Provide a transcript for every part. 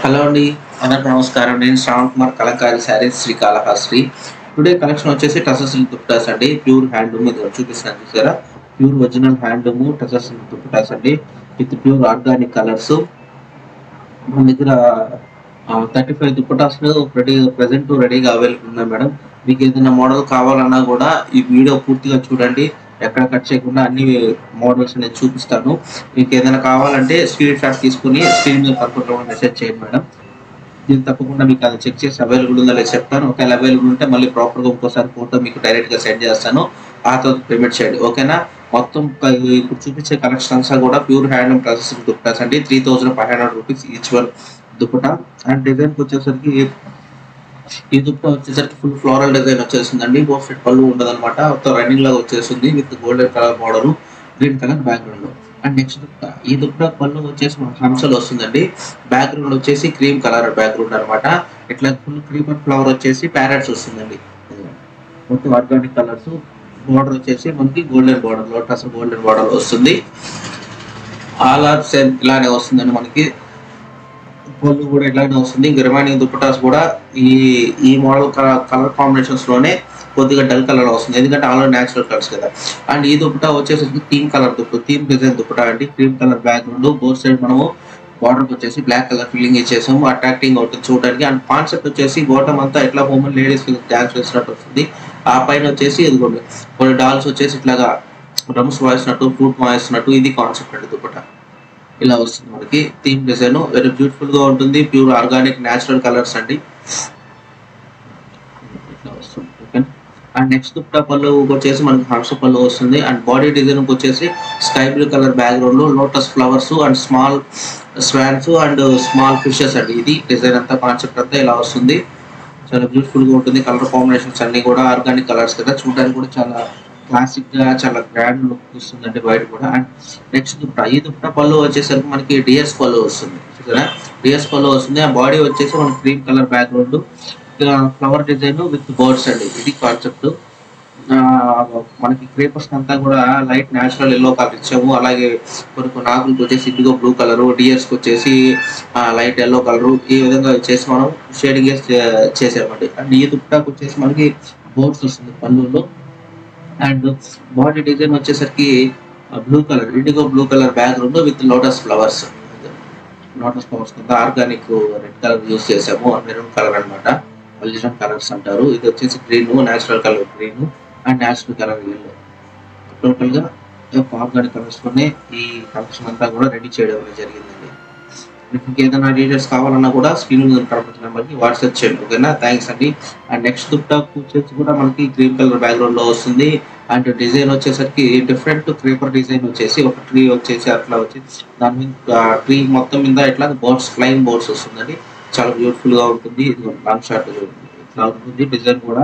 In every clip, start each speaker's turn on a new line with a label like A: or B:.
A: hello అండి అందరికి నమస్కారం నేను శ్రావణ్ కుమార్ కలంకారీ శారీస్ శ్రీకాళహస్త్రి టుడే కలెక్షన్ వచ్చేసి టసర్ సిల్క్ దుప్పటాస్ అండి ప్యూర్ హ్యాండ్లూమ్ ఇది చూపిస్తున్నాను చూసారా pure original handloom tussar silk dupattas అండి విత్ ప్యూర్ ఆర్గానిక్ కలర్స్ మన దగ్గర thirty five dupattas ready present రెడీగా అవైలబుల్ ఉన్నాయి మేడం మీకు ఏదైనా మోడల్ కావాలన్నా కూడా ఈ వీడియో పూర్తిగా చూడండి ఎక్కడ కట్ చేయకుండా అన్ని మోడల్స్ నేను చూపిస్తాను మీకు ఏదైనా కావాలంటే స్క్రీన్ షాట్ తీసుకుని స్క్రీన్ మీద పడుకుంటూ మెసేజ్ చేయండి మేడం నేను తప్పకుండా మీకు అది చెక్ చేసి అవైలబుల్ ఉందో లేదో చెప్తాను ఒకవేళ అవైలబుల్ ఉంటే మళ్ళీ ప్రాపర్గా ఇంకోసారి ఫోటో మీకు డైరెక్ట్గా సెండ్ చేస్తాను ఆ తర్వాత పేమెంట్ చేయండి ఓకేనా మొత్తం క- ఇప్పుడు చూపించే కలెక్షన్ అంతా కూడా ప్యూర్ హ్యాండ్ ప్రాసెసింగ్ దుప్పటాస్ అండి three thousand five hundred rupees each one dupatta and డిజైన్కి వచ్చేసరికి ఈ దుప్పటా వచ్చేసరికి ఫుల్ ఫ్లోరల్ డిజైన్ వచ్చేసిందండి బోఫెట్ పళ్ళు ఉండదు అనమాట మొత్తం రన్నింగ్ లాగా వచ్చేసింది with golden colour border green colour background and next dupatta ఈ దుప్పటా పళ్ళు వచ్చేసి మనకు హంసలు వస్తుందండి బ్యాక్గ్రౌండ్ వచ్చేసి క్రీమ్ కలర్ బ్యాక్గ్రౌండ్ అనమాట ఇట్లా ఫుల్ క్రీమ్ అండ్ ఫ్లవర్ వచ్చేసి ప్యారెట్స్ వస్తుందండి మొత్తం ఆర్గానిక్ కలర్స్ బార్డర్ వచ్చేసి మనకి golden border lotus golden border వస్తుంది ఆల్ ఆర్ సేమ్ ఇలానే వస్తుందండి మనకి పళ్ళు కూడా ఇలానే వస్తుంది ఇంకా రిమైనింగ్ దుప్పటాస్ కూడా ఈ ఈ మోడల్ కలర్ కాంబినేషన్స్ లోనే కొద్దిగా డల్ కలర్ వస్తుంది ఎందుకంటే ఆల్రెడీ న్యాచురల్ కలర్స్ కదా అండ్ ఈ దుప్పటా వచ్చేసరికి theme colour dupatta theme design dupatta అండి cream colour background both side మనము బార్డర్ వచ్చేసి బ్లాక్ కలర్ ఫిల్లింగ్ ఇచ్చేసాము అట్రాక్టింగ్ అవుతుంది చూడడానికి అండ్ కాన్సెప్ట్ వచ్చేసి బాటమ్ అంతా ఎట్లా ఉమెన్ లేడీస్ డాన్స్ వేసినట్టు వస్తుంది ఆ పైన వచ్చేసి ఇదిగోండి కొన్ని డాల్స్ వచ్చేసి ఇట్లాగా డ్రమ్స్ వాయిస్తున్నట్టు ఫ్లూట్ వాయిస్తున్నట్టు ఇది కాన్సెప్ట్ అండి దుప్పటా ఇలా వస్తుంది మనకి థీమ్ డిజైన్ వెరీ బ్యూటిఫుల్ గా ఉంటుంది ప్యూర్ ఆర్గానిక్ న్యాచురల్ కలర్స్ అండి ఇట్లా వస్తుంది ఓకే అండ్ నెక్స్ట్ దుప్పటా పళ్ళు వచ్చేసి మనకి హంస పళ్ళు వస్తుంది అండ్ బాడీ డిజైన్ వచ్చేసి స్కై బ్లూ కలర్ బ్యాక్గ్రౌండ్ లో lotus flowers and small swans and small fishes అండి ఇది డిజైన్ అంతా కాన్సెప్ట్ అంతా ఇలా వస్తుంది చాలా బ్యూటిఫుల్ గా ఉంటుంది కలర్ కాంబినేషన్స్ అన్ని కూడా ఆర్గానిక్ కలర్స్ కదా చూడడానికి కూడా చాలా క్లాసిక్ గా చాలా గ్రాండ్ లుక్ వస్తుందండి బయట కూడా అండ్ నెక్స్ట్ దుప్పట ఈ దుప్పట పళ్ళు వచ్చేసరికి మనకి డిఎస్ పళ్ళు వస్తుంది చూసారా డిఎస్ పళ్ళు వస్తుంది ఆ బాడీ వచ్చేసి మనకి cream colour background flower design with birds అండి ఇది కాన్సెప్ట్ మనకి క్రేపర్స్ అంతా కూడా లైట్ న్యాచురల్ ఎల్లో కలర్ ఇచ్చాము అలాగే కొన్ని కొన్ని ఆకులకు వచ్చేసి ఇండిగో బ్లూ కలర్ డిఎస్కి వచ్చేసి లైట్ ఎల్లో కలర్ ఈ విధంగా చేసి మనం షేడింగ్ చేసామండి అండ్ ఈ దుప్పటాకు వచ్చేసి మనకి బోర్డ్స్ వస్తుంది పళ్ళులో అండ్ బాడీ డిజైన్ వచ్చేసరికి blue colour indigo blue colour background with lotus flowers lotus flowers కింద ఆర్గానిక్ రెడ్ కలర్ యూస్ చేసాము మెరూన్ కలర్ అన్నమాట ఒరిజినల్ కలర్స్ అంటారు ఇది వచ్చేసి green natural colour green and natural colour yellow total గా organic colours తోనే ఈ కలెక్షన్ అంతా కూడా రెడీ చేయడం అనేది జరిగిందండి మీకు ఇంకేదైనా డీటెయిల్స్ కావాలన్నా కూడా స్క్రీన్ మీద కనపడుతున్న నెంబర్కి వాట్సాప్ చేయండి ఓకేనా థ్యాంక్స్ అండి అండ్ నెక్స్ట్ దుప్పటా వచ్చేసి కూడా మనకి గ్రీన్ కలర్ బ్యాక్గ్రౌండ్ లో వస్తుంది అండ్ డిజైన్ వచ్చేసరికి డిఫరెంట్ క్రీపర్ డిజైన్ వచ్చేసి ఒక ట్రీ వచ్చేసి అట్లా వచ్చేసి దాని మీద ట్రీ మొత్తం మీద ఇట్లా బోర్డ్స్ ఫ్లైన్ బోర్డ్స్ వస్తుందండి చాలా బ్యూటిఫుల్ గా ఉంటుంది ఇది లాంగ్ షాట్ ఇట్లా ఉంటుంది డిజైన్ కూడా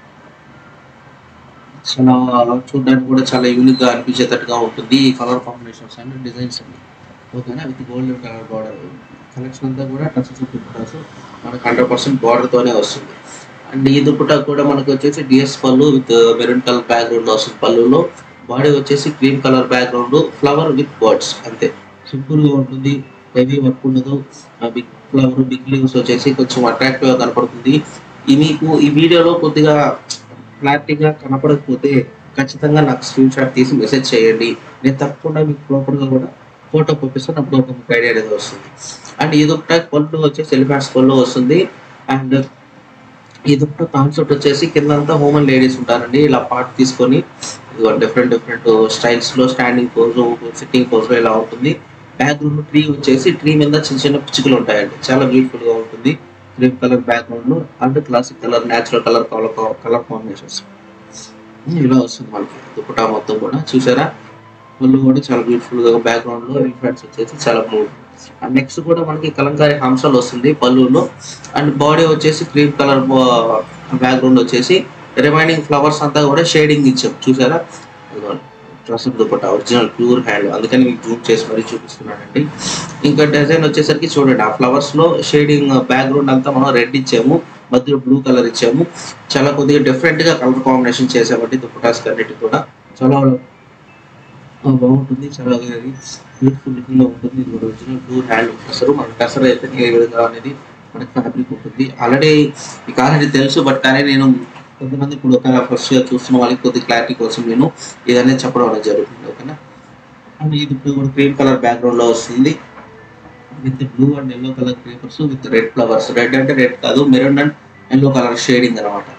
A: చాలా చూడడానికి కూడా చాలా యూనిక్ గా అనిపించేటట్టుగా ఉంటుంది ఈ కలర్ కాంబినేషన్స్ అండ్ డిజైన్స్ అండి ఓకేనా with golden colour border collection అంతా కూడా టచ్ దుప్పటాస్ మనకు హండ్రెడ్ పర్సెంట్ బార్డర్ తోనే వస్తుంది అండ్ ఈ దుప్పటా కూడా మనకి వచ్చేసి డిఎస్ పళ్ళు విత్ మెరూన్ కలర్ బ్యాక్గ్రౌండ్ వస్తుంది పళ్ళులో బాడీ వచ్చేసి cream colour background flower with birds అంతే సింపుల్ గా ఉంటుంది హెవీ వర్క్ ఉండదు బిగ్ ఫ్లవర్ బిగ్ లీవ్స్ వచ్చేసి కొంచెం అట్రాక్టివ్ గా కనపడుతుంది ఈ మీకు ఈ వీడియోలో కొద్దిగా క్లారిటీగా కనపడకపోతే ఖచ్చితంగా నాకు స్క్రీన్ షాట్ తీసి మెసేజ్ చేయండి నేను తప్పకుండా మీకు ప్రాపర్ గా కూడా ఫోటో పంపిస్తాను అప్పుడు ఒక మీకు ఐడియా అనేది వస్తుంది అండ్ ఇది ఒకట పళ్ళు వచ్చేసి ఎలిఫాన్స్ పళ్ళు వస్తుంది అండ్ ఇది ఒకట కాన్సెప్ట్ వచ్చేసి కింద అంతా హోమన్ లేడీస్ ఉంటారండి ఇలా పార్ట్ తీసుకొని డిఫరెంట్ డిఫరెంట్ స్టైల్స్ లో స్టాండింగ్ పోజ్ సిట్టింగ్ పోజ్ ఇలా ఉంటుంది బ్యాక్గ్రౌండ్ ట్రీ వచ్చేసి ట్రీ మీద చిన్న చిన్న పిచ్చుకలు ఉంటాయండి చాలా బ్యూటిఫుల్ గా ఉంటుంది cream colour background and classic colour natural colour colour combinations ఇలా వస్తుంది మనకి దుప్పటా మొత్తం కూడా చూసారా పళ్ళు కూడా చాలా బ్యూటిఫుల్ గా బ్యాక్గ్రౌండ్ లో ఎలిఫెంట్స్ వచ్చేసి చాలా బ్లూ అండ్ నెక్స్ట్ కూడా మనకి కలంకారీ హంసలు వస్తుంది పళ్ళులో అండ్ బాడీ వచ్చేసి క్రీమ్ కలర్ బ్యాక్గ్రౌండ్ వచ్చేసి రిమైనింగ్ ఫ్లవర్స్ అంతా కూడా షేడింగ్ ఇచ్చాం చూసారా dress dupatta original pure hand అందుకని మీకు జూమ్ చేసి మరీ చూపిస్తున్నానండి ఇంకా డిజైన్ వచ్చేసరికి చూడండి ఆ ఫ్లవర్స్ లో షేడింగ్ బ్యాక్గ్రౌండ్ అంతా మనం రెడ్ ఇచ్చాము మధ్యలో బ్లూ కలర్ ఇచ్చాము చాలా కొద్దిగా డిఫరెంట్ గా కలర్ కాంబినేషన్ చేసామండి దుపటాస్ అన్నిటి కూడా చాలా బాగుంటుంది చాలా బ్యూటిఫుల్ లుకింగ్ లో ఉంటుంది ఇది ఒరిజినల్ బ్లూ హ్యాండ్ వస్తారు మన టసర్ అయితే ఏ విధంగా అనేది మనకి ఫ్యాబ్రిక్ ఉంటుంది ఆల్రెడీ మీకు ఆల్రెడీ తెలుసు బట్ కానీ నేను కొంతమంది ఇప్పుడు ఒక ఫస్ట్ గా చూస్తున్న వాళ్ళకి కొద్ది క్లారిటీ కోసం నేను ఇదనేది చెప్పడం అనేది జరుగుతుంది ఓకేనా అండ్ ఇది ఇప్పుడు క్రీమ్ కలర్ బ్యాక్గ్రౌండ్ లో వస్తుంది with blue and yellow colour papers with red flowers red అంటే రెడ్ కాదు maroon and yellow colour shading అనమాట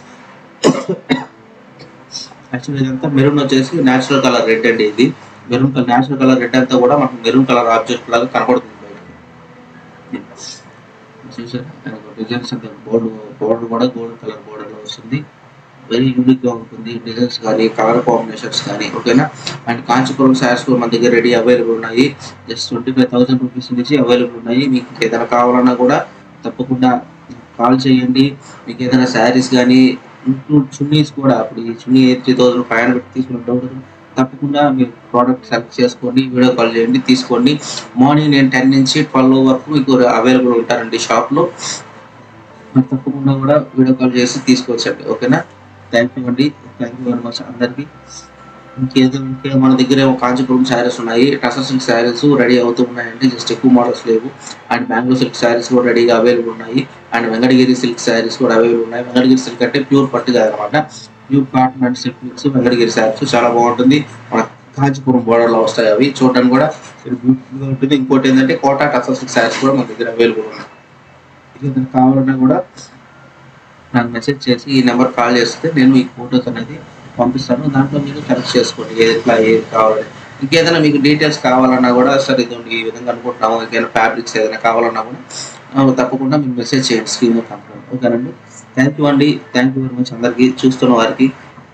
A: యాక్చువల్లీ ఇదంతా మెరూన్ వచ్చేసి నేచురల్ కలర్ రెడ్ అండి ఇది maroon colour natural colour red అంతా కూడా మనకు మెరూన్ కలర్ ఆబ్జెక్ట్ లాగా కనపడుతుంది చూసారు డిజైన్స్ అంతా బోర్డు బోర్డర్ కూడా గోల్డ్ కలర్ బోర్డర్ లో వస్తుంది వెరీ యూనిక్ గా ఉంటుంది డిజైన్స్ కానీ కలర్ కాంబినేషన్స్ కానీ ఓకేనా అండ్ కాంచీపురం శారీస్ కూడా మన దగ్గర రెడీ అవైలబుల్ ఉన్నాయి just twenty five thousand rupees నుంచి అవైలబుల్ ఉన్నాయి మీకు ఏదైనా కావాలన్నా కూడా తప్పకుండా కాల్ చేయండి మీకు ఏదైనా శారీస్ కానీ ఇంక్లూడ్ చున్నీస్ కూడా అప్పుడు ఈ chunni three thousand five hundred తీసుకున్న డౌట్ తప్పకుండా మీరు ప్రోడక్ట్ సెలెక్ట్ చేసుకోండి వీడియో కాల్ చేయండి తీసుకోండి మార్నింగ్ నేను టెన్ నుంచి ట్వెల్వ్ వరకు మీకు అవైలబుల్ ఉంటారండి షాప్లో మరి తప్పకుండా కూడా వీడియో కాల్ చేసి తీసుకోవచ్చండి ఓకేనా థ్యాంక్ యూ అండి థ్యాంక్ యూ వెరీ మచ్ అందరికీ ఇంకేదో ఇంకే మన దగ్గర ఏమో కాంచీపురం శారీస్ ఉన్నాయి టసర్ సిల్క్ శారీస్ రెడీ అవుతూ ఉన్నాయండి జస్ట్ ఎక్కువ మోడల్స్ లేవు అండ్ బెంగళూరు సిల్క్ శారీస్ కూడా రెడీగా అవైలబుల్ ఉన్నాయి అండ్ వెంకటగిరి సిల్క్ శారీస్ కూడా అవైలబుల్ ఉన్నాయి వెంకటగిరి సిల్క్ అంటే ప్యూర్ పట్టు కాదనమాట pure cotton and silk mix Venkatagiri saris చాలా బాగుంటుంది మన కాంచీపురం border లో వస్తాయి అవి చూడడానికి కూడా బ్యూటిఫుల్ గా ఉంటుంది ఇంకోటి ఏంటంటే కోటా టసర్ సిల్క్ శారీస్ కూడా మన దగ్గర అవైలబుల్ ఉన్నాయి ఇది ఏదైనా కావాలన్నా కూడా నాకు మెసేజ్ చేసి ఈ నెంబర్ కాల్ చేస్తే నేను ఈ ఫోటోస్ అనేది పంపిస్తాను దాంట్లో మీరు కరెక్ట్ చేసుకోండి ఏది ఎట్లా ఏది కావాలని ఇంకేదైనా మీకు డీటెయిల్స్ కావాలన్నా కూడా సరే ఇదిగోండి ఈ విధంగా అనుకుంటున్నాము ఇంకేదైనా ఫ్యాబ్రిక్స్ ఏదైనా కావాలన్నా కూడా ఆ, తప్పకుండా మీరు మెసేజ్ చేయండి స్క్రీన్ కంపెనీ ఓకేనండి థ్యాంక్ యూ అండి థ్యాంక్ యూ వెరీ మచ్ అందరికీ చూస్తున్న వారికి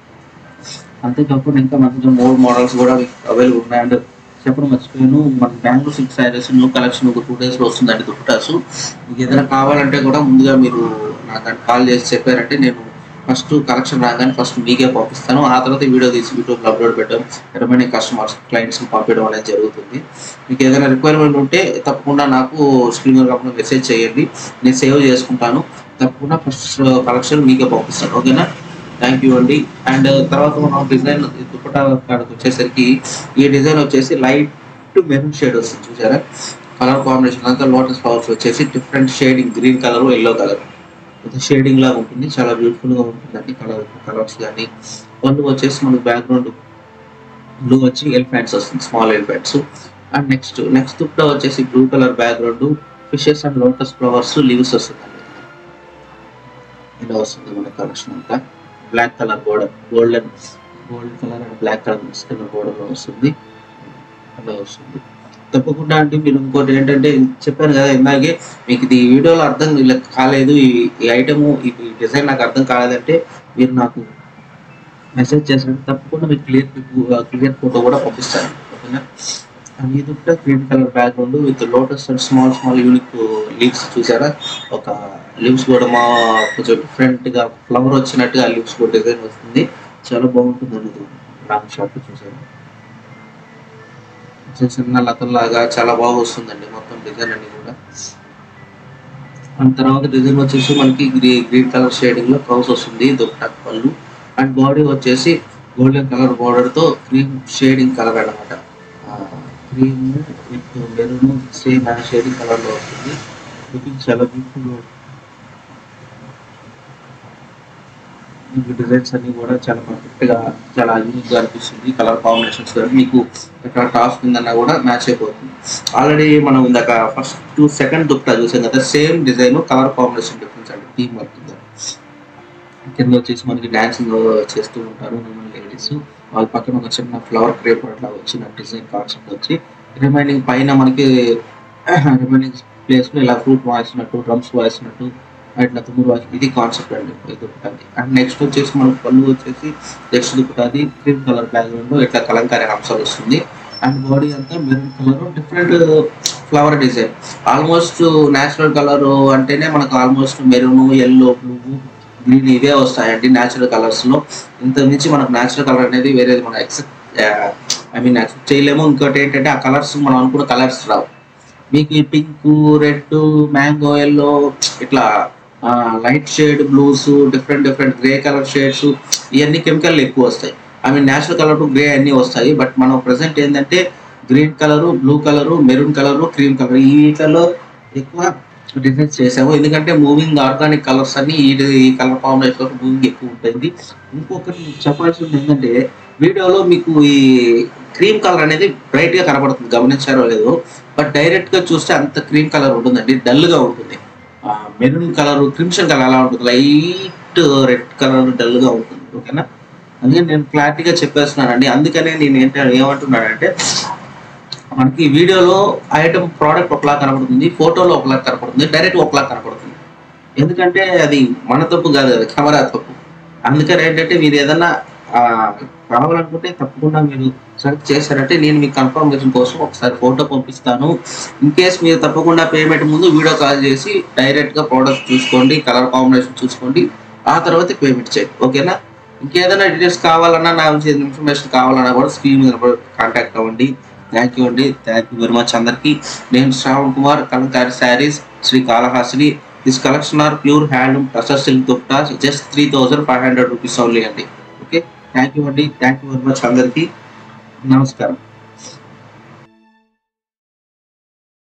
A: అంతేకాకుండా ఇంకా మన దగ్గర మోర్ మోడల్స్ కూడా అవైలబుల్ ఉన్నాయి అండ్ చెప్పడం మర్చిపోయాను మన Bengaluru six saris new collection ఒక టూ డేస్లో వస్తుందండి దుప్పటాసు మీకు ఏదైనా కావాలంటే కూడా ముందుగా మీరు నాకు కాల్ చేసి చెప్పారంటే నేను ఫస్ట్ కలెక్షన్ రాగానే ఫస్ట్ మీకే పంపిస్తాను ఆ తర్వాత వీడియో తీసి యూట్యూబ్లో అప్లోడ్ పెట్టడం రిమైనింగ్ కస్టమర్స్ క్లయింట్స్కి పంపించడం అనేది జరుగుతుంది మీకు ఏదైనా రిక్వైర్మెంట్ ఉంటే తప్పకుండా నాకు స్క్రీన్ కాకుండా మెసేజ్ చేయండి నేను సేవ్ చేసుకుంటాను తప్పకుండా ఫస్ట్ కలెక్షన్ మీకే పంపిస్తాను ఓకేనా థ్యాంక్ యూ అండి అండ్ తర్వాత మనం డిజైన్ దుప్పటా కాడకు వచ్చేసరికి ఈ డిజైన్ వచ్చేసి లైట్ మెరూన్ షేడ్ వస్తుంది చూసారా కలర్ కాంబినేషన్ అంతా లోటస్ ఫ్లవర్స్ వచ్చేసి different shading green colour yellow colour shading లాగా ఉంటుంది చాలా బ్యూటిఫుల్ గా ఉంటుందండి కలర్ కలర్స్ కానీ పళ్ళు వచ్చేసి మనకు బ్యాక్గ్రౌండ్ బ్లూ వచ్చి ఎలిఫెంట్స్ వస్తుంది small elephants and next next dupatta వచ్చేసి blue colour background fishes and lotus flowers leaves వస్తుందండి ఇలా వస్తుంది మన కలెక్షన్ అంతా black colour border golden gold colour and black colour mix colour border లో వస్తుంది అలా వస్తుంది తప్పకుండా అంటే మీరు ఇంకోటి ఏంటంటే చెప్పాను కదా ఇందాకే మీకు ఇది ఈ వీడియోలో అర్థం ఇలా కాలేదు ఈ ఈ ఐటమ్ ఈ డిజైన్ నాకు అర్థం కాలేదంటే మీరు నాకు మెసేజ్ చేసినట్టు తప్పకుండా మీకు క్లియర్ క్లియర్ ఫోటో కూడా పంపిస్తాను ఓకేనా అండ్ ఇది కూడా green colour background with lotus and small small unique leaves చూసారా ఒక లీవ్స్ కూడా మా కొంచెం డిఫరెంట్ గా ఫ్లవర్ వచ్చినట్టుగా లీవ్స్ కూడా డిజైన్ వస్తుంది చాలా బాగుంటుంది అనేది లాంగ్ షాట్ చూసారా చిన్న చిన్న లతల్లాగా చాలా బాగా వస్తుందండి మొత్తం డిజైన్ అన్ని కూడా అండ్ తర్వాత డిజైన్ వచ్చేసి మనకి గ్రీ గ్రీన్ కలర్ షేడింగ్ లో కౌస్ వస్తుంది దుప్పటా పళ్ళు అండ్ బాడీ వచ్చేసి గోల్డెన్ కలర్ బార్డర్ తో క్రీమ్ షేడింగ్ కలర్ అన్నమాట cream with maroon same shading colour లో వస్తుంది లుకింగ్ చాలా బ్యూటిఫుల్ గా మీకు డిజైన్స్ అన్ని కూడా చాలా పర్ఫెక్ట్ గా చాలా యూనిక్ గా అనిపిస్తుంది కలర్ కాంబినేషన్స్ కానీ మీకు ఎక్కడ టాప్ కిందన్నా కూడా మ్యాచ్ అయిపోతుంది ఆల్రెడీ మనం ఇందాక ఫస్ట్ టూ సెకండ్ దుప్పటా చూసాం కదా same design colour combination difference అండి టీమ్ వర్క్ కింద కింద వచ్చేసి మనకి డాన్సింగ్ చేస్తూ ఉంటారు లేడీస్ వాళ్ళ పక్కన ఒక చిన్న ఫ్లవర్ క్రేప్ అట్లా వచ్చిన డిజైన్ కాన్సెప్ట్ వచ్చి రిమైనింగ్ పైన మనకి రిమైనింగ్ ప్లేస్ లో ఇలా ఫ్రూట్ వాసినట్టు డ్రమ్స్ వాసినట్టు ఇట్లా తుమ్మురు వాసి ఇది కాన్సెప్ట్ అండి ఇది దుప్పటాది అండ్ నెక్స్ట్ వచ్చేసి మనకు పళ్ళు వచ్చేసి నెక్స్ట్ దుప్పటాది క్రీమ్ కలర్ బ్యాక్గ్రౌండ్ లో ఇట్లా కలంకారీ అంశాలు వస్తుంది అండ్ బాడీ అంతా maroon colour different flower design almost natural colour అంటేనే మనకు almost maroon yellow blue green ఇవే వస్తాయండి న్యాచురల్ కలర్స్ లో ఇంత మించి మనకు న్యాచురల్ కలర్ అనేది వేరేది మనం ఎక్సెప్ట్ ఐ మీన్ ఎక్సెప్ట్ చేయలేము ఇంకోటి ఏంటంటే ఆ కలర్స్ మనం అనుకున్న కలర్స్ రావు మీకు ఈ పింక్ రెడ్ మ్యాంగో ఎల్లో ఇట్లా light shade blues different different grey colour shades ఇవన్నీ కెమికల్ ఎక్కువ వస్తాయి I mean natural colour to grey అన్నీ వస్తాయి బట్ మనం ప్రజెంట్ ఏంటంటే green colour blue colour maroon colour cream colour ఈ వీటిలో ఎక్కువ డిఫరెన్స్ చేసాము ఎందుకంటే మూవింగ్ ఆర్గానిక్ కలర్స్ అన్ని ఈ ఈ కలర్ కాంబినేషన్ మూవింగ్ ఎక్కువ ఉంటుంది ఇంకొకటి మీకు చెప్పాల్సింది ఏంటంటే వీడియోలో మీకు ఈ క్రీమ్ కలర్ అనేది బ్రైట్ గా కనబడుతుంది గమనించారో లేదో బట్ డైరెక్ట్ గా చూస్తే అంత క్రీమ్ కలర్ ఉంటుందండి డల్ గా ఉంటుంది మెరూన్ కలర్ క్రిమ్షన్ కలర్ అలా ఉంటుంది లైట్ రెడ్ కలర్ డల్ గా ఉంటుంది ఓకేనా అందుకే నేను క్లారిటీగా చెప్పేస్తున్నానండి అందుకనే నేను ఏంటంటే ఏమంటున్నానంటే మనకి వీడియోలో ఐటమ్ ప్రోడక్ట్ ఒకలా కనపడుతుంది ఫోటోలో ఒకలా కనపడుతుంది డైరెక్ట్ ఒకలా కనపడుతుంది ఎందుకంటే అది మన తప్పు కాదు అది కెమెరా తప్పు అందుకని ఏంటంటే మీరు ఏదన్నా ఆ, కావాలనుకుంటే తప్పకుండా మీరు సెలెక్ట్ చేశారంటే నేను మీకు కన్ఫర్మేషన్ కోసం ఒకసారి ఫోటో పంపిస్తాను ఇన్ కేస్ మీరు తప్పకుండా పేమెంట్ ముందు వీడియో కాల్ చేసి డైరెక్ట్ గా ప్రోడక్ట్ చూసుకోండి కలర్ కాంబినేషన్ చూసుకోండి ఆ తర్వాత పేమెంట్ చేయండి ఓకేనా ఇంకేదైనా డీటెయిల్స్ కావాలన్నా నా ఇన్ఫర్మేషన్ కావాలన్నా కూడా స్క్రీన్ మీద కాంటాక్ట్ అవ్వండి థ్యాంక్ యూ అండి థ్యాంక్ యూ వెరీ మచ్ అందరికి నేను Shravan Kumar Kalamkari saris Shri Kalahasini this collection are pure hand tussar silk dupattas just three thousand five hundred rupees only అండి ఓకే థ్యాంక్ యూ అండి థ్యాంక్ యూ వెరీ మచ్ అందరికి నమస్కారం